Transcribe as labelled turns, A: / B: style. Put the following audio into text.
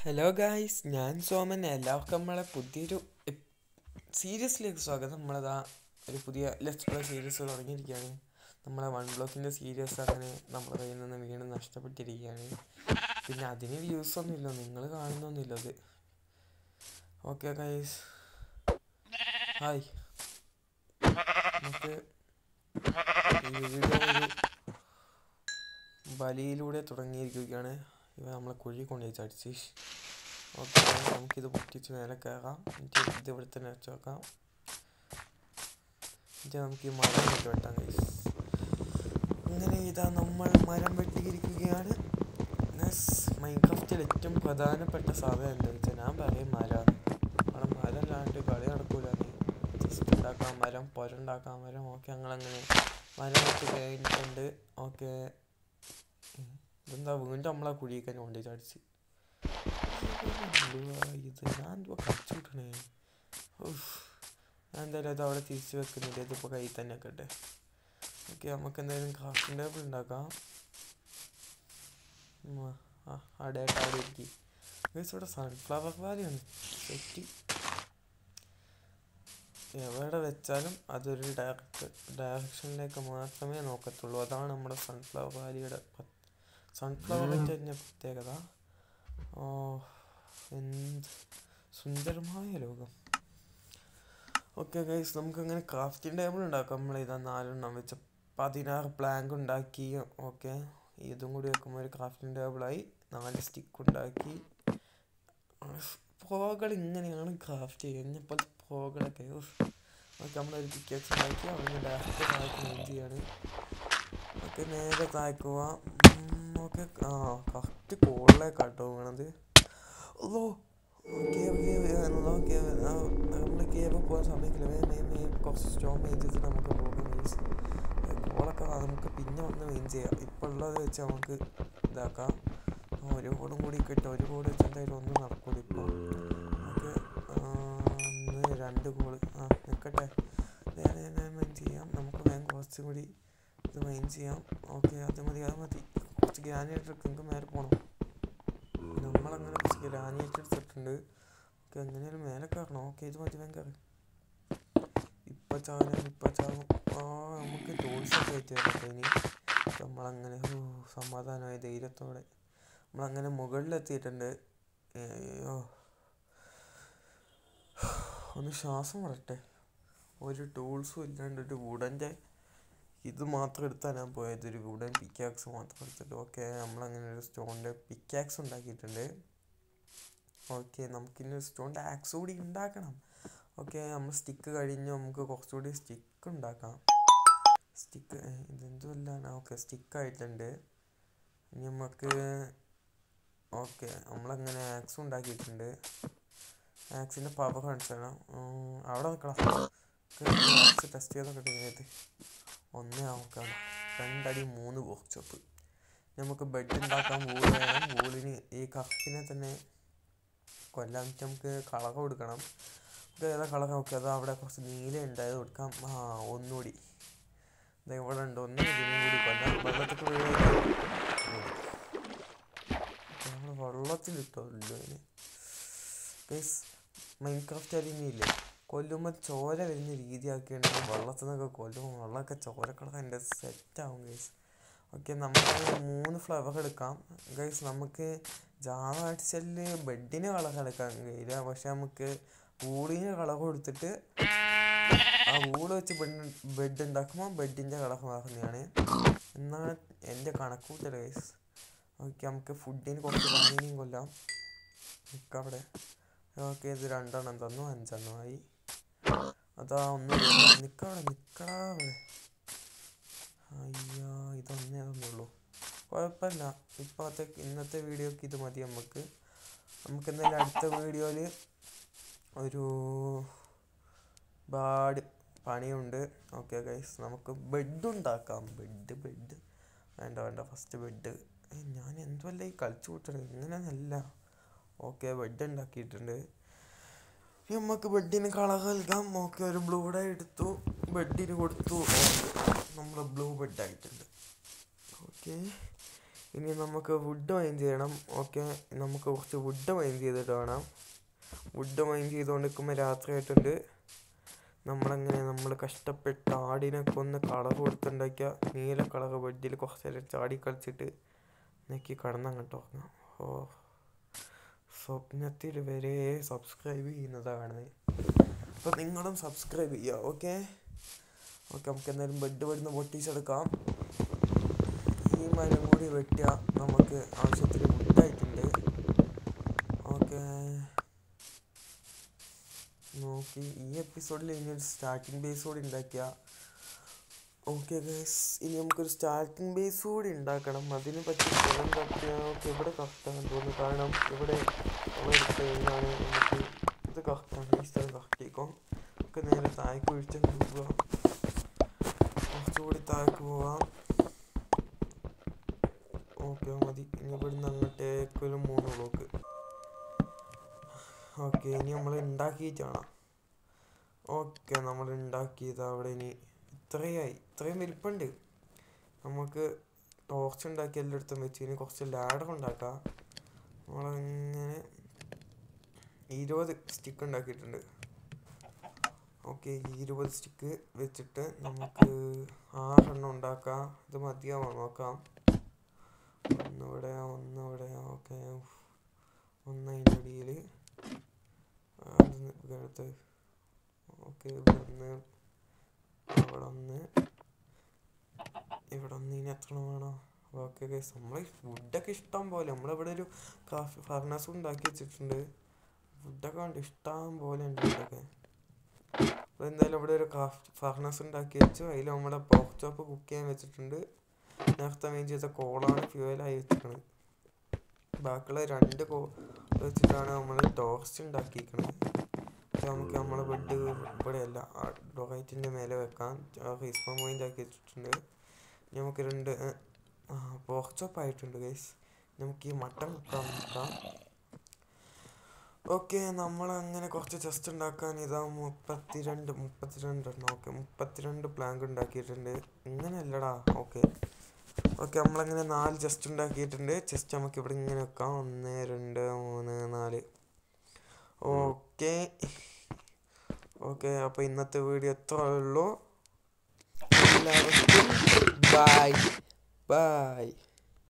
A: hello guys ഞാൻ സോമൻ എല്ലാവർക്കും നമ്മളെ പുതിയൊരു സീരീസിലേക്ക് സ്വാഗതം നമ്മളതാ ഒരു പുതിയ ലെറ്റ്സ് പ്ലേ സീരീസ് തുടങ്ങിയിരിക്കുകയാണ് നമ്മളെ വൺ ബ്ലോക്കിൻ്റെ സീരീസ് അങ്ങനെ നമ്മുടെ കയ്യിൽ നിന്ന് വീണ് നഷ്ടപ്പെട്ടിരിക്കുകയാണ് പിന്നെ അതിന് വ്യൂസ് ഒന്നുമില്ല നിങ്ങൾ കാണുന്നൊന്നുമില്ല അത് ഓക്കെ ഗൈസ് ഹായ് നമുക്ക് ഈ വീഡിയോ ഒരു ബലിയിലൂടെ തുടങ്ങിയിരിക്കുകയാണ് ഇവ നമ്മളെ കുഴി കൊണ്ടുപോയി ചടിച്ച് ഓക്കെ നമുക്കിത് പൊട്ടിച്ച് മേലെ കയറാം എന്നിട്ട് ഇത് ഇവിടെ തന്നെ വെച്ച് വെക്കാം എന്നിട്ട് നമുക്ക് ഈ മരം വെട്ടി വെട്ടാം ഗൈസ് അങ്ങനെ ഇതാ നമ്മൾ മരം വെട്ടിയിരിക്കുകയാണ് മൈൻക്രാഫ്റ്റിൽ ഏറ്റവും പ്രധാനപ്പെട്ട സാധനം എന്താ വെച്ചാൽ ഞാൻ പറയും മരമാണ് അവിടെ മരം അല്ലാണ്ട് കളി നടക്കൂല ജസ്റ്റ് ഉണ്ടാക്കാം മരം പുരണ്ടാക്കാം മരം ഓക്കെ ഞങ്ങളങ്ങനെ മരം വെട്ടി കഴിഞ്ഞിട്ടുണ്ട് ഓക്കെ ഇതെന്താ വീണ്ടും നമ്മളെ കുഴിയൊക്കെ കൊണ്ടേ ചടിച്ച് ഇത് ഞാൻ എന്തുവാ കടിച്ചു വിട്ടണേ ഞാൻ എന്തായാലും അത് അവിടെ തിരിച്ചു വെക്കുന്നില്ല ഇതിപ്പോൾ കയ്യിൽ തന്നെ വെക്കട്ടെ ഓക്കെ നമുക്ക് എന്തായാലും ക്രാഫ്റ്റിംഗ് ടേബിൾ ഉണ്ടാക്കാം ആ ആ ഡേട്ട അവിടെ ഇരിക്കും ഇവിടെ സൺഫ്ലവർ വാലിയാണ് സെറ്റ് എവിടെ വെച്ചാലും അതൊരു ഡയറക്റ്റ് ഡയറക്ഷനിലേക്ക് മാത്രമേ നോക്കത്തുള്ളൂ അതാണ് നമ്മുടെ സൺഫ്ലവർ വാലിയുടെ സൺഫ്ലവറിൻ്റെ തന്നെ പ്രത്യേകത ഓ എന്ത് സുന്ദരമായ ലോകം ഓക്കെ ഗൈസ് നമുക്കങ്ങനെ ക്രാഫ്റ്റിംഗ് ടേബിൾ ഉണ്ടാക്കാം നമ്മൾ ഇതാ നാലെണ്ണം വെച്ച് പതിനാറ് പ്ലാങ്ക് ഉണ്ടാക്കി ഓക്കെ ഇതും കൂടി വെക്കുമ്പോൾ ഒരു ക്രാഫ്റ്റിംഗ് ടേബിളായി നാല് സ്റ്റിക്ക് ഉണ്ടാക്കി പ്രോകൾ ഇങ്ങനെയാണ് ക്രാഫ്റ്റ് ചെയ്യുക ഇപ്പോഴത്തെ പ്രോകളൊക്കെ ഓക്കെ നമ്മളൊരു പിക്കക്സ് ഉണ്ടാക്കി അവിടെ ഡയറക്റ്റ് താഴേക്ക് മെയിൻ ചെയ്യാണ് ഓക്കെ നേരെ താഴ്ക്കുക ഓക്കെ ആ കറക്റ്റ് കോളിലേക്കാട്ടോ വീണത് ഓ കേവ് കേവ് ഓക്കെ നമ്മൾ കേവ് പോകാൻ സമയത്തില്ല വേഗം വേഗം വേഗം കുറച്ച് സ്റ്റോൺ മെയിൻ ചെയ്തിട്ട് നമുക്ക് പോകാം മീൻസ് കോളൊക്കെ നമുക്ക് പിന്നെ വന്ന് മെയിൻ ചെയ്യാം ഇപ്പോൾ ഉള്ളത് വെച്ച് നമുക്ക് ഇതാക്കാം ഒരു കോടും കൂടി കിട്ടും ഒരു കോഡ് വെച്ച് എന്തായാലും ഒന്നും നടക്കൂല ഇപ്പോൾ ഓക്കെ ഒന്ന് രണ്ട് കോള് ആ നിൽക്കട്ടെ നേരെ മെയിൻ ചെയ്യാം നമുക്ക് വേഗം കുറച്ചും കൂടി ഇത് മെയിൻ ചെയ്യാം ഓക്കെ അത് മതി അത് മതി കുറച്ച് ഗ്രാനൈറ്റ് എടുക്കുന്നത് മേലെ പോകണം നമ്മളങ്ങനെ കുറച്ച് ഗ്രാനൈറ്റ് എടുത്തിട്ടുണ്ട് ഓക്കെ എങ്ങനെയാലും മേലെ കയറണം ഓക്കെ ഇത് മതി വേഗം കയറി ഇപ്പം ചാവും ഇപ്പം ചാവും ആ നമുക്ക് ടൂൾസൊക്കെ ആയിട്ട് തരട്ടെ ഇനി നമ്മളങ്ങനെ സമാധാനമായ ധൈര്യത്തോടെ നമ്മളങ്ങനെ മുകളിലെത്തിയിട്ടുണ്ട് അയ്യോ ഒന്ന് ശ്വാസം വിടട്ടെ ഒരു ടൂൾസും ഇല്ലാണ്ട് ഒരു വുഡൻ്റെ ഇത് മാത്രം എടുത്താൽ ഞാൻ പോയത് ഒരു വുഡൻ പിക്കാക്സ് മാത്രം എടുത്തിട്ട് ഓക്കെ നമ്മളങ്ങനെ ഒരു സ്റ്റോണിൻ്റെ പിക്കാക്സ് ഉണ്ടാക്കിയിട്ടുണ്ട് ഓക്കെ നമുക്കിനി സ്റ്റോണിൻ്റെ ആക്സ് കൂടി ഉണ്ടാക്കണം ഓക്കെ നമ്മൾ സ്റ്റിക്ക് കഴിഞ്ഞ് നമുക്ക് കുറച്ചുകൂടി സ്റ്റിക്ക് ഉണ്ടാക്കാം സ്റ്റിക്ക് ഇതെന്തുമല്ലാണ് ഓക്കെ സ്റ്റിക്കായിട്ടുണ്ട് ഇനി നമുക്ക് ഓക്കെ നമ്മളങ്ങനെ ആക്സ് ഉണ്ടാക്കിയിട്ടുണ്ട് ആക്സിൻ്റെ പവർ കാണിച്ചു തരാം അവിടെ നിൽക്കണം ആക്സ് ടെസ്റ്റ് ചെയ്തൊക്കെ ഇതിനകത്ത് ഒന്നേ നോക്കാം രണ്ടടി മൂന്ന് വർക്ക്ഷോപ്പ് നമുക്ക് ബെഡ് ഉണ്ടാക്കാൻ വൂൾ വേണം വൂളിന് ഈ കപ്പിനെ തന്നെ കൊല്ലാൻ നമുക്ക് കളർ കൊടുക്കണം നമുക്ക് ഏതാ കളർ നോക്കി അത് അവിടെ കുറച്ച് നീല ഉണ്ടായത് കൊടുക്കാം ആ ഒന്നുകൂടി ഇത് ഇവിടെ ഉണ്ട് ഒന്ന് ഇതിനും കൂടി കൊല്ലാം വെള്ളത്തിൽ വീഴും നമ്മൾ വെള്ളത്തിലിട്ടോ അതിന് ഗൈസ് മൈൻക്രാഫ്റ്റ് അരിഞ്ഞില്ലേ കൊല്ലുമ്പോൾ ചോര വരുന്ന രീതിയാക്കിയുണ്ടെങ്കിൽ വെള്ളത്തിൽ നിന്നൊക്കെ കൊല്ലുമ്പോൾ വെള്ളമൊക്കെ ചോര കളർ എൻ്റെ സെറ്റാവും ഗൈസ് ഓക്കെ നമുക്ക് മൂന്ന് ഫ്ലവർ എടുക്കാം ഗൈസ് നമുക്ക് ജാവ അടിച്ചല് ബെഡിന് കളർ എടുക്കാൻ കഴിയില്ല പക്ഷെ നമുക്ക് വൂളിന് കളർ കൊടുത്തിട്ട് ആ വൂള് വെച്ച് ബെഡ് ബെഡ് ഉണ്ടാക്കുമ്പോൾ ബെഡിൻ്റെ കളർ മാറുന്നതാണ് എന്നാണ് എൻ്റെ കണക്കൂട്ടൽ ഗൈസ് ഓക്കെ നമുക്ക് ഫുഡിന് കുറച്ച് പന്നീനെയും കൊല്ലാം നിൽക്കവിടെ ഓക്കെ ഇത് രണ്ടെണ്ണം തന്നു അഞ്ചെണ്ണമായി അതാ ഒന്ന് നിക്കവിടെ നിക്കടാ അവിടെ അയ്യോ ഇതൊന്നേ തന്നുള്ളൂ കുഴപ്പമില്ല ഇപ്പോഴത്തെ ഇന്നത്തെ വീഡിയോക്ക് ഇത് മതി നമുക്ക് നമുക്ക് എന്തായാലും അടുത്ത വീഡിയോയിൽ ഒരു പാട് പണിയുണ്ട് ഓക്കെ ഗൈസ് നമുക്ക് ബെഡ് ഉണ്ടാക്കാം ബെഡ് ബെഡ് വേണ്ട വേണ്ട ഫസ്റ്റ് ബെഡ് ഞാൻ എന്തുമല്ല ഈ കളിച്ചു കൂട്ടണേ ഇങ്ങനെയല്ല ഓക്കെ ബെഡ് ഉണ്ടാക്കിയിട്ടുണ്ട് നമുക്ക് ബെഡിന് കളർ നൽകാം ഓക്കെ ഒരു ബ്ലൂ ഡേ എടുത്തു ബെഡിന് കൊടുത്തു നമ്മൾ ബ്ലൂ ബെഡ് ആയിട്ടുണ്ട് ഓക്കെ ഇനി നമുക്ക് വുഡ് മൈൻഡ് ചെയ്യണം ഓക്കെ നമുക്ക് കുറച്ച് വുഡ് മൈൻഡ് ചെയ്തിട്ട് വേണം വുഡ് മൈൻഡ് ചെയ്തുകൊണ്ട് നിൽക്കുമ്പോൾ രാത്രി ആയിട്ടുണ്ട് നമ്മളങ്ങനെ നമ്മൾ കഷ്ടപ്പെട്ട് ആടിനെ കൊന്ന് കളർ കൊടുത്തുണ്ടാക്കിയ നീല കളർ ബെഡിൽ കുറച്ച് നേരം ചാടി കളിച്ചിട്ട് നെക്കി കടന്നങ്ങോട്ട് ഉറങ്ങാം ഓ സ്വപ്നത്തിൽ വരെ സബ്സ്ക്രൈബ് ചെയ്യുന്നതാണ് അപ്പോൾ നിങ്ങളും സബ്സ്ക്രൈബ് ചെയ്യുക ഓക്കെ ഓക്കെ നമുക്ക് എന്തായാലും ബെഡ് വരുന്ന പൊട്ടീസ് എടുക്കാം ഈ മരം കൂടി വെട്ടിയ നമുക്ക് ആവശ്യത്തിന് വുഡായിട്ടുണ്ട് ഓക്കെ നോക്കി ഈ എപ്പിസോഡിൽ ഇനി ഒരു സ്റ്റാർട്ടിംഗ് ബേസ് കൂടി ഉണ്ടാക്കിയ ഓക്കെ ഗൈസ് ഇനി നമുക്കൊരു സ്റ്റാർട്ടിംഗ് ബേസ് കൂടി ഉണ്ടാക്കണം അതിനെ പറ്റി സ്ഥലം കറക്റ്റ് ഓക്കെ ഇവിടെ കറക്റ്റാണ് തോന്നുന്നു കാരണം ഇവിടെ നമ്മളെടുത്ത് കഴിഞ്ഞാണ് നമുക്ക് ഇത് കറക്റ്റാണ് ഈ സ്ഥലം കറക്റ്റിക്കും ഒക്കെ നേരെ താഴേക്ക് വീഴ്ച പോവാം കുറച്ചുകൂടി താഴേക്ക് പോവാം ഓക്കെ മതി ഇനി ഇവിടുന്ന് അങ്ങോട്ടേക്ക് ഒരു മൂന്ന് ബ്ലോക്ക് ഓക്കെ ഇനി നമ്മൾ ഉണ്ടാക്കിയിട്ടാണ് ഓക്കെ നമ്മൾ ഉണ്ടാക്കിയത് അവിടെ ഇനി ഇത്രയായി ഇത്രയും വലിപ്പമുണ്ട് നമുക്ക് ടോർച്ച് ഉണ്ടാക്കി എല്ലായിടത്തും വെച്ച് ഇനി കുറച്ച് ലാഡർ ഉണ്ടാക്കാം നമ്മളങ്ങനെ ഇരുപത് സ്റ്റിക്ക് ഉണ്ടാക്കിയിട്ടുണ്ട് ഓക്കെ ഇരുപത് സ്റ്റിക്ക് വെച്ചിട്ട് നമുക്ക് ആറെണ്ണം ഉണ്ടാക്കാം ഇത് മതിയാവാം നോക്കാം ഒന്നിവിടെ ഒന്നിവിടെ ഓക്കെ ഒന്ന് അതിൻ്റെ അടിയിൽ അടുത്ത് ഓക്കെ ഇവിടുന്ന് അവിടെ ഒന്ന് ഇവിടെ ഒന്ന് ഇനി എത്ര വേണോ ഓക്കെ ഗൈസ് നമ്മൾ ഫുഡൊക്കെ ഇഷ്ടം പോലെ നമ്മളിവിടെ ഒരു കാഫി ഫർണസ് ഉണ്ടാക്കി വെച്ചിട്ടുണ്ട് ഫുഡൊക്കെ ഉണ്ട് ഇഷ്ടം പോലെ ഉണ്ട് ഫുഡൊക്കെ അപ്പോൾ എന്തായാലും ഇവിടെ ഒരു കാഫ് ഫർണസ് ഉണ്ടാക്കി വെച്ചു അതിൽ നമ്മുടെ പോർക്ക് ചോപ്പ് കുക്ക് ചെയ്യാൻ വെച്ചിട്ടുണ്ട് നേരത്തെ മെയിൻ ചെയ്ത കോളാണ് ഫ്യൂവലായി വെച്ചിരിക്കുന്നത് ബാക്കിയുള്ള രണ്ട് കോ വെച്ചിട്ടാണ് നമ്മൾ ടോസ്റ്റ് ഉണ്ടാക്കിയിരിക്കുന്നത് നമുക്ക് നമ്മളെ ബെഡ് ഇവിടെയല്ല ഡൊറൈറ്റിൻ്റെ മേലെ വെക്കാം ഫേസ്ബുക്ക് പോയിന്റ് ആക്കി വെച്ചിട്ടുണ്ട് നമുക്ക് രണ്ട് പോർച്ചപ്പ് ആയിട്ടുണ്ട് ഗൈസ് നമുക്ക് ഈ മട്ടൺ കുക്കാൻ നോക്കാം ഓക്കെ നമ്മൾ അങ്ങനെ കുറച്ച് ചെസ്റ്റ് ഉണ്ടാക്കാൻ ഇതാ മുപ്പത്തിരണ്ട് മുപ്പത്തിരണ്ട് എണ്ണം ഓക്കെ മുപ്പത്തിരണ്ട് പ്ലാങ്ക് ഉണ്ടാക്കിയിട്ടുണ്ട് ഇങ്ങനെയല്ലടാ ഓക്കെ ഓക്കെ നമ്മളങ്ങനെ നാല് ചെസ്റ്റ് ഉണ്ടാക്കിയിട്ടുണ്ട് ചെസ്റ്റ് നമുക്ക് ഇവിടെ ഇങ്ങനെ വെക്കാം ഒന്ന് രണ്ട് മൂന്ന് നാല് ഓക്കെ ഓക്കെ അപ്പോൾ ഇന്നത്തെ വീഡിയോ എത്ര ഉള്ളൂ എല്ലാവർക്കും ബൈ ബൈ